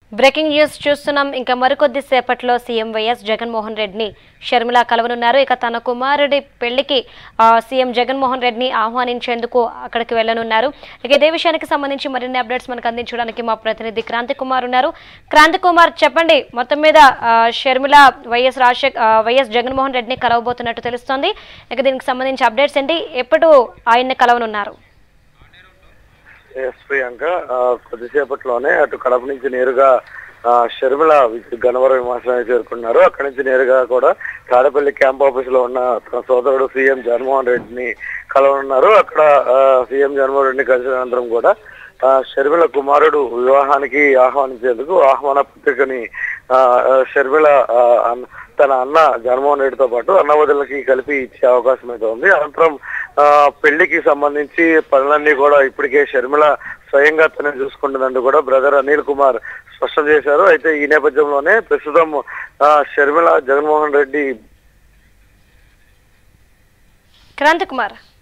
breaking news చూస్తున్నాం ఇంకా మరికొద్ది సేపట్లో సీఎం వైఎస్ జగన్మోహన్ రెడ్డిని షర్మిల కలవనున్నారు ఇక తన కుమారుడి పెళ్లికి ఆ, సీఎం జగన్మోహన్ రెడ్డిని ఆహ్వానించేందుకు అక్కడికి వెళ్లనున్నారు ఇక ఇదే విషయానికి సంబంధించి మరిన్ని అప్డేట్స్ మనకు అందించడానికి మా ప్రతినిధి క్రాంతి కుమార్ ఉన్నారు క్రాంతి కుమార్ చెప్పండి మొత్తం మీద ఆ, షర్మిల వైఎస్ రాజశేఖర్ ఆ, వైఎస్ జగన్మోహన్ రెడ్డిని కలవబోతున్నట్టు తెలుస్తోంది ఇక దీనికి సంబంధించి అప్డేట్స్ ఏంటి ఎప్పుడు ఆయన్ని కలవనున్నారు ఎస్ ప్రియాంక ఆ, కొద్దిసేపట్లోనే అటు కడప నుంచి నేరుగా ఆ, షర్మిల వి- గన్నవరం విమానాశ్రయానికి చేరుకున్నారు అక్కడి నుంచి నేరుగా కూడా తాడపల్లి క్యాంప్ ఆఫీస్ లో ఉన్న తన సోదరుడు సీఎం జగన్మోహన్ రెడ్డిని కలవనున్నారు అక్కడ ఆ, సీఎం జగన్మోహన్ రెడ్డిని కలిసిన అనంతరం కూడా ఆ, షర్మిల కుమారుడు వివాహానికి ఆహ్వానించేందుకు ఆహ్వాన పత్రికని ఆ, ఆ, షర్మిల ఆ, అన్న- తన అన్న జగన్మోహన్ రెడ్డితో పాటు అన్నవదులకి కలిపి ఇచ్చే అవకాశం అయితే ఉంది అనంతరం ఆ, పెళ్లికి సంబంధించి పనులన్నీ కూడా ఇప్పటికే షర్మిల స్వయంగా తనే చూసుకుంటుందంటూ కూడా బ్రదర్ అనిల్ కుమార్ స్పష్టం చేశారు అయితే ఈ నేపథ్యంలోనే ప్రస్తుతం ఆ, షర్మిల జగన్మోహన్ రెడ్డి క్రాంతి కుమార్